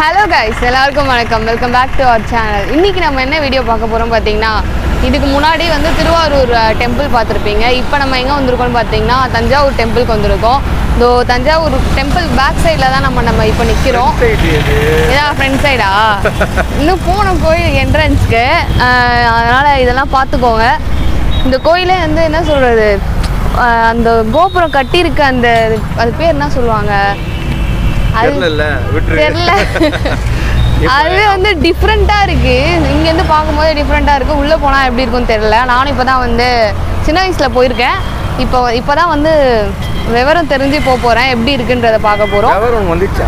Hello guys எல்லாருக்கும் வணக்கம் welcome back to our channel இன்னைக்கு நம்ம என்ன வீடியோ பார்க்க போகிறோம் பார்த்தீங்கன்னா இதுக்கு முன்னாடி வந்து திருவாரூர் டெம்பிள் பார்த்துருப்பீங்க இப்போ நம்ம எங்கே வந்திருக்கோம்னு பார்த்தீங்கன்னா தஞ்சாவூர் டெம்பிளுக்கு வந்திருக்கோம் இதோ தஞ்சாவூர் டெம்பிள் பேக் சைடில் தான் நம்ம நம்ம இப்போ நிற்கிறோம் இதான் ஃப்ரண்ட் சைடா இன்னும் போன கோயில் என்ட்ரன்ஸ்க்கு அதனால் இதெல்லாம் பார்த்துக்கோங்க இந்த கோயிலே வந்து என்ன சொல்கிறது அந்த கோபுரம் கட்டியிருக்க அந்த அது பேர் என்ன சொல்லுவாங்க அது தெரியல விட்டுரு தெரியல அது வந்து டிஃப்ரெண்ட்டாக இருக்கு இங்கேருந்து பார்க்கும்போது டிஃப்ரெண்ட்டாக இருக்கு உள்ளே போனால் எப்படி இருக்கும்னு தெரியல நானும் இப்போ தான் வந்து சின்ன வயசில் போயிருக்கேன் இப்போ இப்போ தான் வந்து விவரம் தெரிஞ்சு போக போகிறேன் எப்படி இருக்குன்றதை பார்க்க போகிறோம் டவர் ஒன்று வந்துச்சா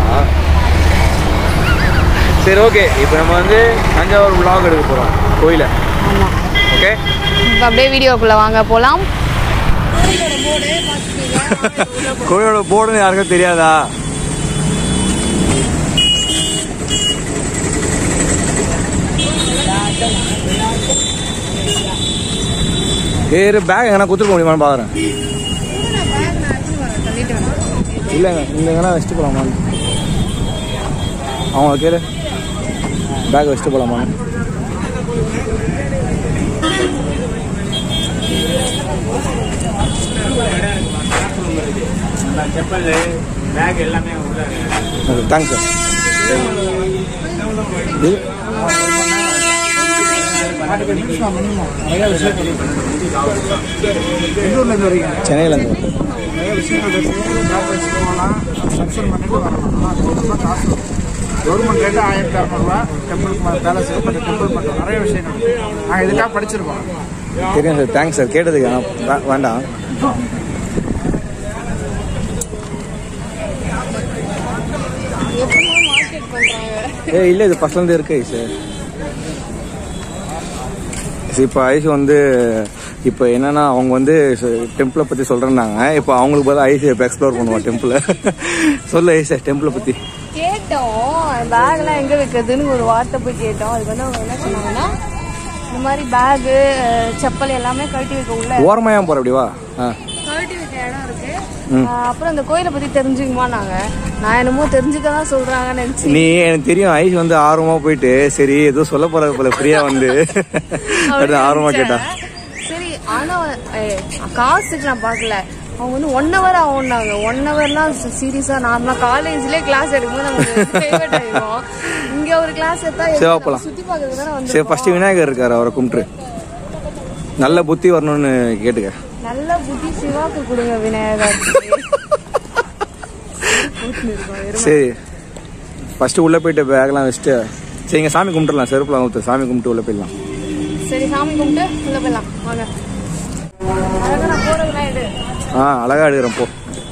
சரி ஓகே இப்போ நம்ம வந்து தஞ்சாவூர் vlog எடுக்க போகிறோம் கோயிலை ஆமாம் ஓகே இப்போ அப்படியே வீடியோக்குள்ளே வாங்க போகலாம் கோயிலோட போர்டுன்னு யாருக்கும் தெரியாதா ஏறு பேக் எங்கன்னா கொடுத்துருக்க முடியுமான்னு பார்க்குறேன் இல்லைங்க இந்த எங்கன்னா வச்சுட்டு போகலாமா அவங்க கேளு பேக் வச்சுட்டு போகலாமா செப்பல் பேக் எல்லாமே உள்ள தேங்க்ஸ் சார் இது பெங்களூர்லேருந்து வரீங்க சென்னையிலேருந்து நிறைய விஷயங்கள் இருக்குது பேக் வச்சுட்டு போகலாம் சக்சன் பண்ணிட்டு வரலாம் ஆனால் நூறு ரூபாய் காசு கவர்மெண்ட் ரேட்டு ஆயிரத்தி அறநூறுவா டெம்பிளுக்கு பேலஸ் பட் டெம்பிள் மட்டும் நிறைய விஷயங்கள் இருக்குது நாங்கள் இதுக்காக படிச்சிருக்கோம் தெரியும் சார் தேங்க்ஸ் சார் கேட்டதுக்கு ஆனால் வே- வேண்டாம் ஏ இல்லை இது ஃபஸ்ட்லேருந்து இருக்கு சார் இப்போ ஐஸ் வந்து இப்போ என்னன்னா அவங்க வந்து டெம்பிளை பற்றி சொல்கிறேன்னாங்க இப்போ அவங்களுக்கு பதிலாக ஐஸ் இப்போ எக்ஸ்ப்ளோர் பண்ணுவோம் டெம்பிளை சொல்லு ஐஸ் டெம்பிளை பற்றி கேட்டோம் பேக்லாம் எங்கே வைக்கிறதுன்னு ஒரு வார்த்தை போய் கேட்டோம் அதுக்கு வந்து அவங்க என்ன சொன்னாங்கன்னா இந்த மாதிரி பேகு செப்பல் எல்லாமே கழட்டி வைக்க உள்ள ஓரமாயா போகிற அப்படிவா ஆ கழட்டி வைக்க இடம் இருக்கு ம். ஆஹ் அப்புறம் அந்த கோயிலை பத்தி தெரிஞ்சுக்குமா நாங்க நான் என்னமோ தெரிஞ்சுக்க தான் சொல்றாங்கன்னு நினைச்சு நீ எனக்கு தெரியும் ஐஸ் வந்து ஆர்வமா போயிட்டு சரி ஏதோ சொல்ல போற போல ஃப்ரீயா வந்து அப்படின்னு ஆர்வமா கேட்டா சரி ஆனா ஏய், காசுக்கு நான் பார்க்கல அவங்க வந்து ஒன் ஹவர் ஆகும்னாங்க ஒன் ஹவர்லாம் சீரியஸா நார்மலா காலேஜ்லயே கிளாஸ் எடுக்கும்போது நமக்கு ஃபேவரட் ஆயிடும் இங்க ஒரு கிளாஸ் எடுத்தா எப்படி சரி, நம்ம போலாம். சுத்தி பார்க்கறதுக்கு தானே வந்து சரி ஃபர்ஸ்ட் விநாயகர் இருக்காரு அவரை கும்பிட்டு நல்ல புத்தி வரணும்னு கேட்டுக்க நல்ல புத்தி சிவாக்கு கொடுங்க விநாயகர் சரி ஃபர்ஸ்ட் உள்ள போயிட்டு பேக்லாம் வச்சுட்டு சரி இங்க சாமி கும்பிட்டுலாம் செருப்புலாம் ஊத்து சாமி கும்பிட்டு உள்ள போயிடலாம் சரி சாமி கும்பிட்டு உள்ள போயிடலாம் வாங்க அழகா நான் போறதுலாம் எடு ஆ அழகா எடுக்கிறேன் போ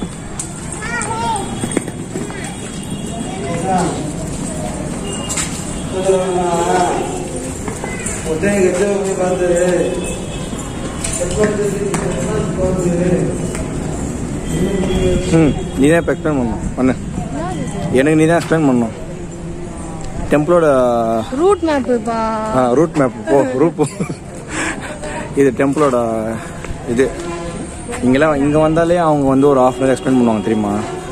ம் நீ தான் இப்போ எக்ஸ்பிளைன் பண்ணணும் பண்ணு எனக்கு நீ தான் எக்ஸ்பிளைன் பண்ணணும் டெம்பிளோட ரூட் மேப்புப்பா ரூட் மேப் போ ரூட் போ இது டெம்பிளோட இது இங்கெல்லாம் இங்கே வந்தாலே அவங்க வந்து ஒரு ஆஃப் அன் எக்ஸ்பிளைன் பண்ணுவாங்க தெரியுமா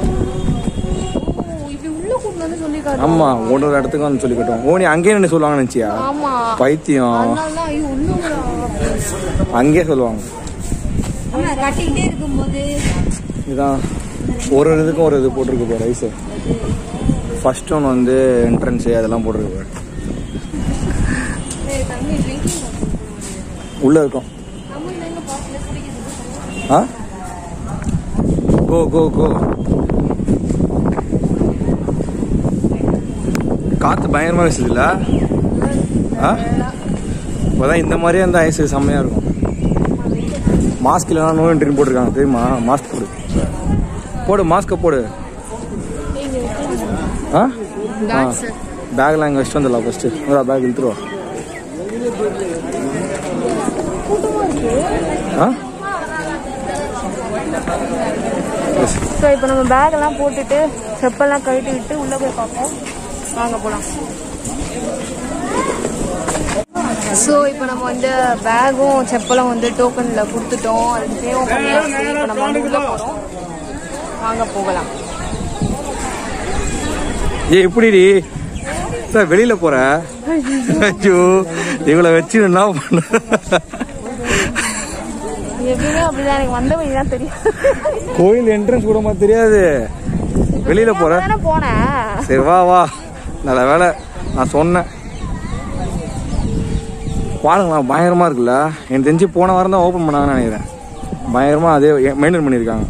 இப்படி உள்ள கூட்டு வந்து சொல்லி காட்டு ஆமாம் ஒரு ஒரு இடத்துக்கு வந்து சொல்லி கட்டுவோம் ஓ நீ அங்கேயே நின்று சொல்லுவாங்கன்னு நினச்சியா ஆமா பைத்தியம் அதனாலதான் ஐயோ உள்ள அங்கேயே சொல்லுவாங்க கட்டிக்கிட்டே இருக்கும்போது இதுதான் ஒரு ஒரு இதுக்கும் ஒரு இது போட்டிருக்கு பாரு ஐஸு ஃபர்ஸ்ட் ஒன் வந்து என்ட்ரன்ஸு அதெல்லாம் போட்டிருக்கு பாரு உள்ளே இருக்கும் ஆ கோ கோ கோ காற்று பயங்கரமாக வீசுதுல்ல ஆ இப்போதான் இந்த மாதிரியே அந்த ஐஸ் செம்மையாக இருக்கும் மாஸ்க் இல்லைனா நோ என்ட்ரின்னு போட்டிருக்காங்க தெரியுமா மாஸ்க் போடு போடு மாஸ்க்கை போடு ஆ பேக்லாம் இங்கே வச்சுட்டு வந்துடலாம் ஃபஸ்ட்டு பேக் இழுத்துருவா ஆ எஸ் ஸோ இப்போ நம்ம பேக் எல்லாம் போட்டுட்டு செப்பெல்லாம் கழட்டி விட்டு உள்ள போய் பார்ப்போம் வாங்க போலாம் ஸோ இப்போ நம்ம வந்து பேகும் செப்பலும் வந்து டோக்கனில் கொடுத்துட்டோம் அதுக்கு சேவம் பண்ணியாச்சு இப்போ நம்ம வந்து உள்ள போகிறோம் வாங்க போகலாம் ஏ இப்படிடி சார் வெளியில போற ஐயோ இவளை வச்சு என்ன பண்ண எப்பயுமே அப்படிதான் எனக்கு வந்த வழி தான் தெரியும் கோயில் என்ட்ரன்ஸ் கூட மாதிரி தெரியாது வெளியில போற தானே போனேன் சரி வா வா நல்ல வேலை நான் சொன்னேன் பாருங்களா பயங்கரமா இருக்குல்ல எனக்கு தெரிஞ்சு போன வாரம் தான் ஓப்பன் பண்ணாங்கன்னு நினைக்கிறேன் பயங்கரமா அதே மெயின்டைன் பண்ணியிருக்காங்க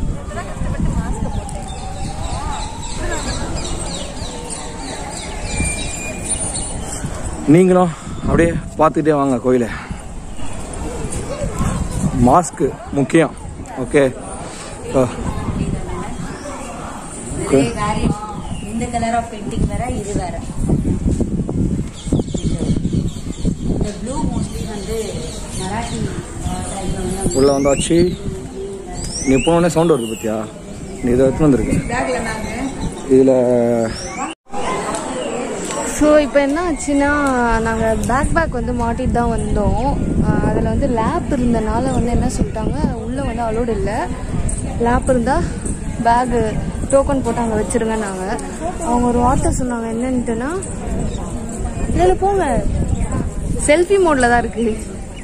நீங்களும் அப்படியே பார்த்துக்கிட்டே வாங்க கோயிலை மாஸ்க்கு முக்கியம் ஓகே இதே வேற இந்த கலர் ஆஃப் பெயிண்டிங் வேற இது வேற இந்த ப்ளூ மோஸ்ட்லி வந்து மராட்டி டைப்ல வந்து உள்ள வந்தாச்சு நீ போனோடனே சவுண்ட் வருது பத்தியா நீ இதை எடுத்து வந்திருக்க இதில் ஸோ இப்போ என்ன ஆச்சுன்னா நாங்கள் பேக் பேக் வந்து மாட்டிட்டு தான் வந்தோம் அதில் வந்து லேப் இருந்தனால வந்து என்ன சொல்லிட்டாங்க உள்ளே வந்து அலோடு இல்லை லேப் இருந்தால் பேகு டோக்கன் போட்டு அங்கே வச்சிருங்க நாங்கள் அவங்க ஒரு வார்த்தை சொன்னாங்க என்னன்ட்டுனா இல்லை இல்லை போங்க செல்ஃபி மோடில் தான் இருக்குது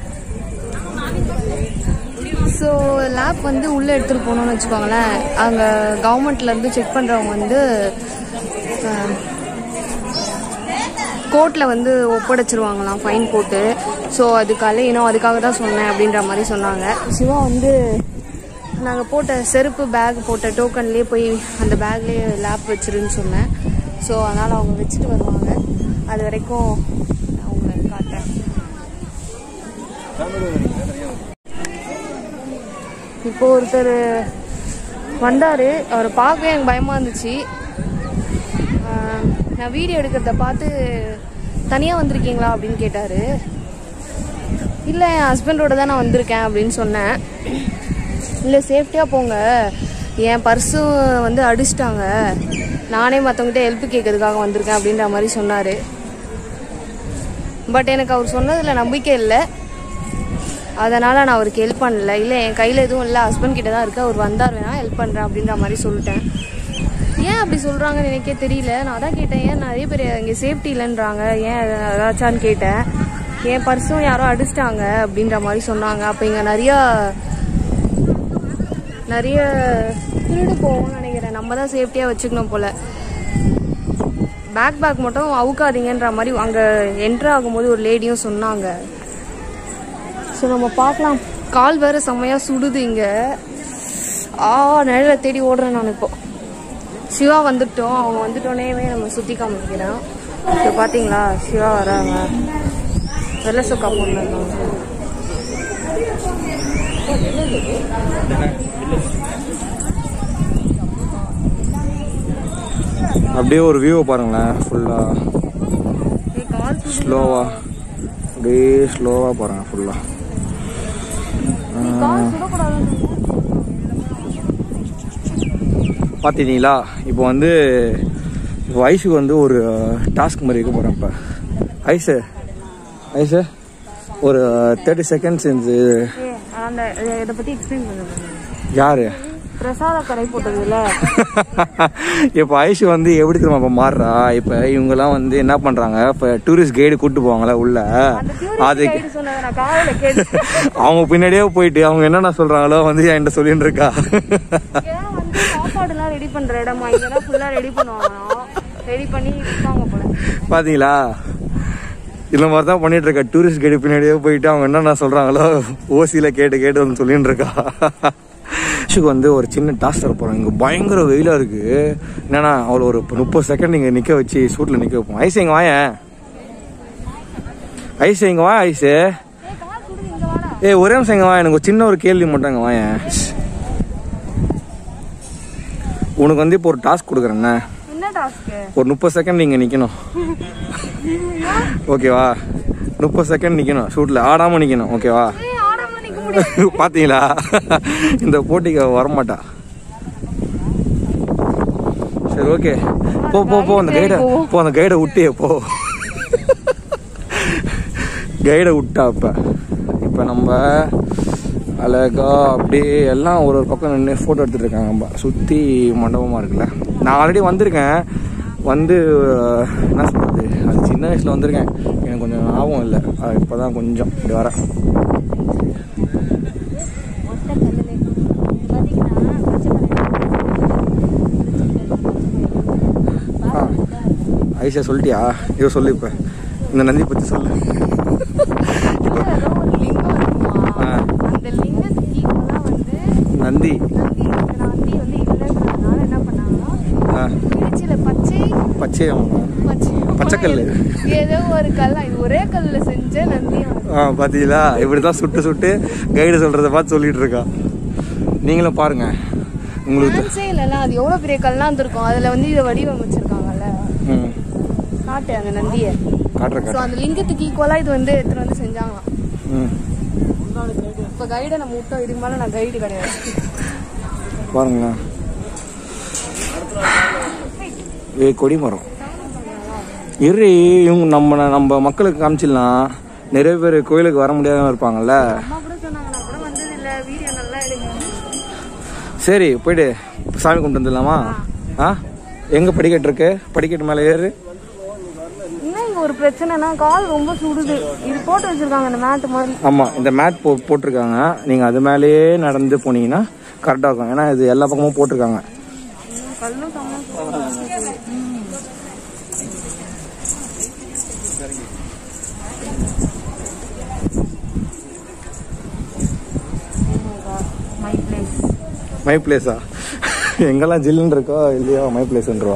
ஸோ லேப் வந்து உள்ளே எடுத்துகிட்டு போகணும்னு வச்சுக்கோங்களேன் அங்கே கவர்மெண்ட்லேருந்து செக் பண்ணுறவங்க வந்து அஹ், கோர்ட்டில் வந்து ஒப்படைச்சிருவாங்களாம் ஃபைன் போட்டு ஸோ அதுக்கு அலையணும் அதுக்காக தான் சொன்னேன் அப்படின்ற மாதிரி சொன்னாங்க சிவா வந்து நாங்கள் போட்ட செருப்பு பேக் போட்ட டோக்கன்லேயே போய் அந்த பேக்லேயே லேப் வச்சிருன்னு சொன்னேன் ஸோ அதனால் அவங்க வச்சுட்டு வருவாங்க அது வரைக்கும் நான் உங்களை காட்டுறேன் இப்போ ஒருத்தர் வந்தார் அவரை பார்க்கவே எனக்கு பயமாக இருந்துச்சு ஆஹ் நான் வீடியோ எடுக்கிறத பார்த்து தனியாக வந்திருக்கீங்களா அப்படின்னு கேட்டார் இல்லை என் ஹஸ்பண்டோட தான் நான் வந்திருக்கேன் அப்படின்னு சொன்னேன் இல்லை சேஃப்டியாக போங்க என் பர்ஸும் வந்து அடிச்சிட்டாங்க நானே மற்றவங்ககிட்ட ஹெல்ப் கேட்கறதுக்காக வந்திருக்கேன் அப்படின்ற மாதிரி சொன்னார் பட் எனக்கு அவர் சொன்னதில் நம்பிக்கை இல்லை அதனால் நான் அவருக்கு ஹெல்ப் பண்ணல இல்லை என் கையில் எதுவும் இல்லை ஹஸ்பண்ட் கிட்ட தான் இருக்குது அவர் வந்தார் வேணா ஹெல்ப் பண்ணுறேன் அப்படின்ற மாதிரி சொல்லிட்டேன் ஏன் அப்படி சொல்கிறாங்கன்னு எனக்கே தெரியல நான் அதான் கேட்டேன் ஏன் நிறைய பேர் இங்கே சேஃப்டி இல்லைன்றாங்க ஏன் ஏதாச்சான்னு கேட்டேன் என் பர்ஸும் யாரோ அடிச்சிட்டாங்க அப்படின்ற மாதிரி சொன்னாங்க அப்போ இங்கே நிறையா நிறைய திருடு போவோம்னு நினைக்கிறேன் நம்ம தான் சேஃப்டியாக வச்சுக்கணும் போல் பேக் பேக் மட்டும் அவுக்காதீங்கன்ற மாதிரி அங்கே என்ட்ரு ஆகும்போது ஒரு லேடியும் சொன்னாங்க ஸோ நம்ம பார்க்கலாம் கால் வேற செம்மையா சுடுது இங்க ஆ நிழல தேடி ஓடுறேன் நான் இப்போ சிவா வந்துட்டோம் அவங்க வந்துட்டோன்னே நம்ம சுத்தி காமிக்கிறோம் இப்போ பாத்தீங்களா சிவா வராங்க வெள்ளை சொக்கா போடணும் அப்படியே ஒரு வியூவை பாருங்களேன் ஃபுல்லாக கால் ஸ்லோவா அப்படியே ஸ்லோவாக பாருங்க ஃபுல்லாக கால் சுடக்கூடாது பார்த்துட்டீங்களா இப்போ வந்து இப்போ ஐஸுக்கு வந்து ஒரு டாஸ்க் மாதிரி இருக்க போகிறேன் இப்போ ஐஸு ஐஸு ஒரு தேர்ட்டி செகண்ட்ஸ் இந்த ஏ, அந்த இதை பத்தி எக்ஸ்பிளைன் பண்ணுங்க யாரு பிரசாத கரை போட்டதுல இப்போ ஐஷு வந்து எப்படி தெரியுமா இப்போ மாறுறா இப்போ இவங்கெல்லாம் வந்து என்ன பண்ணுறாங்க இப்போ டூரிஸ்ட் கைடு கூட்டு போவாங்களே உள்ள அந்த அது டியூரிஸ்ட் கைடு சொன்னதை நான் காலையில கேட்டு அவங்க பின்னாடியே போயிட்டு அவங்க என்னென்ன சொல்றாங்களோ வந்து என்கிட்ட சொல்லிட்டு இருக்கா ஏன் வந்து சாப்பாடுலாம் ரெடி பண்ற இடமா இங்கெல்லாம் ஃபுல்லா ரெடி பண்ணுவாங்க ரெடி பண்ணி விற்பாங்க போல பாத்தீங்களா இந்த மாதிரி தான் பண்ணிட்டு இருக்கா டூரிஸ்ட் கைடு பின்னாடியே போயிட்டு அவங்க என்னென்ன சொல்றாங்களோ ஓசியில கேட்டு கேட்டு வந்து சொல்லிட்டு இருக்கா ஐஷுக்கு வந்து ஒரு சின்ன டாஸ்க் தர போறோம் இங்க பயங்கர வெயிலா இருக்கு என்னன்னா அவளை ஒரு முப்பது செகண்ட் இங்க நிக்க வச்சு சூட்ல நிக்க வைப்போம் ஐஸ் இங்க வாயேன் ஐஸ் இங்க வா ஐஸ் ஏய் ஒரே நிமிஷம் இங்க வா எனக்கு ஒரு சின்ன ஒரு கேள்வி மட்டும் இங்க வாயேன் உனக்கு வந்து இப்போ ஒரு டாஸ்க் கொடுக்குறேண்ணே என்ன டாஸ்க்கு ஒரு முப்பது செகண்ட் நீங்க நிக்கணும் ஓகேவா முப்பது செகண்ட் நிக்கணும் ஷூட்ல ஆடாம நிக்கணும் ஓகேவா ஆடாம நிக்க முடியாது பாத்தீங்களா இந்த போட்டிக்கு அவ வரமாட்டா சரி ஓகே போ போ போ அந்த கைடை போ அந்த கைடை விட்டியே போ கைடை விட்டா இப்ப இப்ப நம்ம அழகா அப்படியே எல்லாம் ஒரு ஒரு பக்கம் நின்று ஃபோட்டோ எடுத்துட்டு இருக்காங்க நம்ம சுற்றி மண்டபமாக இருக்குல்ல நான் ஆல்ரெடி வந்திருக்கேன் வந்து அஹ், என்ன சொல்கிறது அது சின்ன வயசில் வந்திருக்கேன் எனக்கு கொஞ்சம் ஞாபகம் இல்லை இப்போ தான் கொஞ்சம் இப்படி வரேன் ஒத்த கல்லுல பாத்தீங்கன்னா பச்சை ஆ ஐஷா சொல்லிட்டியா இவ சொல்லு இப்போ இந்த நந்தி பற்றி சொல்லு இப்போ ஏதோ ஒரு லிங்கம் இருக்குமா ஆ. அந்த லிங்கத்துக்கு ஈக்குவலாக வந்து நந்தி நந்தி இந்த நந்தி வந்து இல்லைன்றதுனால என்ன பண்ணாங்கன்னா ஆ திருச்சியில பச்சை பச்சை பச்சை பச்சைக்கல்லு. ஏதோ ஒரு கல் இது ஒரே கல்லுல செஞ்ச நந்தி ஆ பார்த்தீங்களா இப்படி தான் சுட்டு சுட்டு கைடு சொல்கிறத பார்த்து சொல்லிட்டு இருக்கா நீங்களும் பாருங்க உங்களுக்கு சான்ஸே இல்லைல்ல அது எவ்வளோ பெரிய கல்லாம் இருந்திருக்கும் அதில் வந்து இதை வடிவமைச்சிருக்காங்கல்ல ம் காட்டு அந்த நந்தியை காட்டுறேன் ஸோ காட்டுறேன் அந்த லிங்கத்துக்கு ஈக்குவலாக இது வந்து எடுத்துகிட்டு வந்து செஞ்சாங்களாம் ம் இப்போ கைடை நம்ம விட்டோம் இதுக்கு மேலே நான் கைடு கிடையாது பாருங்களேன் ஏ கொடி மரம் இரு இவங்க நம்ம நம்ம மக்களுக்கு காமிச்சிடலாம் நிறைய பேர் கோயிலுக்கு வர முடியாதவங்க இருப்பாங்கல்ல அம்மா கூட சொன்னாங்க நான் கூட வந்தது இல்லை வீடியோ நல்லா எடுங்க சரி போயிட்டு சாமி கும்பிட்டு வந்துடலாமா ஆ எங்கே படிக்கட்டு இருக்கு படிக்கட்டு மேலே ஏறு இன்னும் இங்கே ஒரு பிரச்சனைனா கால் ரொம்ப சுடுது இது போட்டு வச்சிருக்காங்க இந்த மேட்டு மாதிரி ஆமாம் இந்த மேட் போ போட்டிருக்காங்க நீங்கள் அது மேலேயே நடந்து போனீங்கன்னா கரெக்டாக இருக்கும் ஏன்னா இது எல்லா பக்கமும் போட்டிருக்காங்க கல்லும் சம்மந்தம் மை பிளேஸ் மை பிளேஸா எங்கெல்லாம் ஜில்லுன்னு இருக்கோ இல்லையோ மை பிளேஸ்ன்றவா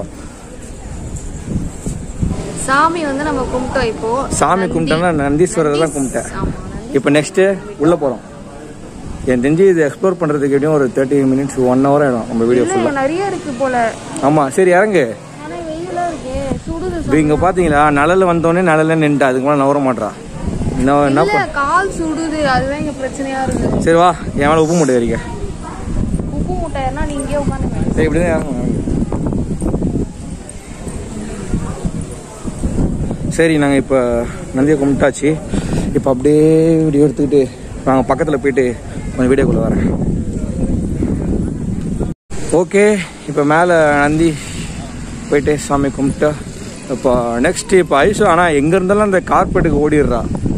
சாமி வந்து நம்ம கும்பிட்டோம் இப்போ சாமி நந்தி- கும்பிட்டோம்னா நந்தீஸ்வரர் தான் கும்பிட்டேன் ஆமா, நந்தி. இப்போ நெக்ஸ்ட்டு உள்ளே போகிறோம் என் தெரிஞ்சு இது எக்ஸ்ப்ளோர் பண்ணுறதுக்கு எப்படியும் ஒரு தேர்ட்டி மினிட்ஸ் ஒன் ஹவர் ஆகிடும் நம்ம வீடியோ இல்ல, ஃபுல்லாக இங்க நிறைய இருக்கு போல ஆமாம் சரி இறங்கு ஆனா வெயிலா இருக்கே சுடுது இப்போ இங்கே பார்த்தீங்களா நிழல் வந்தோடனே நிழல்ல நின்ட்டா அதுக்கு மேலே நவர மாட்றா என்ன என்ன இல்ல கால் சுடுது அதுதான் இங்க பிரச்சனையா இருக்கு சரி வா என் மேலே உப்பு மூட்டை வரைக்க உப்பு முட்டைன்னா நீ இங்கே உட்காந்து சரி இப்படி தான் இறங்கு இறங்கு. சரி நாங்கள் இப்போ நந்தியை கும்பிட்டாச்சு இப்போ அப்படியே வீடியோ எடுத்துக்கிட்டு நாங்கள் பக்கத்தில் போயிட்டு கொஞ்சம் வீடியோக்குள்ளே வரேன் ஓகே இப்போ மேலே நந்தி போயிட்டு சாமி கும்பிட்டு இப்போ நெக்ஸ்ட் இப்போ ஐஷு ஆனால் எங்கே இருந்தாலும் அந்த கார்பெட்டுக்கு ஓடிடுறா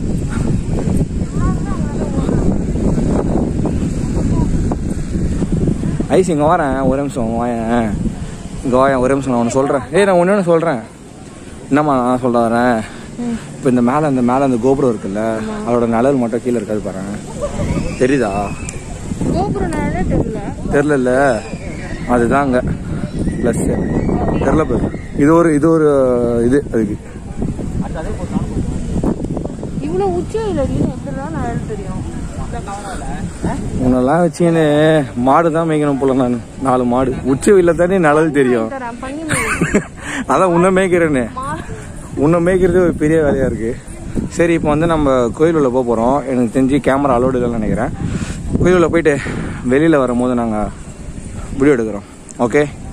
ஐஸ் இங்கே வரேன் ஒரு நிமிஷம் வாயேன் இங்கே வாயேன் ஒரு நிமிஷம் நான் ஒன்று சொல்கிறேன் ஏய் நான் ஒன்று ஒன்று சொல்கிறேன் என்னம்மா நான் சொல்ல வரேன் இப்போ இந்த மேலே அந்த மேலே அந்த கோபுரம் இருக்குல்ல அதோட நிழல் மட்டும் கீழே இருக்காது பாருங்க தெரியுதா கோபுரம் நேரே தெரியல தெரிலல்ல அதுதான் அங்கே ப்ளஸ் தெரில பேர் இது ஒரு இது ஒரு இது அதுக்கு இவ்வளவு உச்சியும் இல்ல எப்படிதான் நிழல் தெரியும் உன்னெல்லாம் வச்சுக்கின்னு மாடு தான் மேய்க்கணும் போல நான் நாலு மாடு உச்சி வெயில தானே நிழல் தெரியும் தரேன் பண்ணி அதான் உன்னை மேய்க்கிறேன்னு உன்னை மேய்க்கிறது ஒரு பெரிய வேலையா இருக்கு சரி இப்போ வந்து நம்ம கோயில் உள்ள போக போகிறோம் எனக்கு தெரிஞ்சு கேமரா அலோடு இல்லைன்னு நினைக்கிறேன் கோயில் உள்ள போயிட்டு வெளியில் வரும்போது நாங்கள் வீடியோ எடுக்கிறோம் ஓகே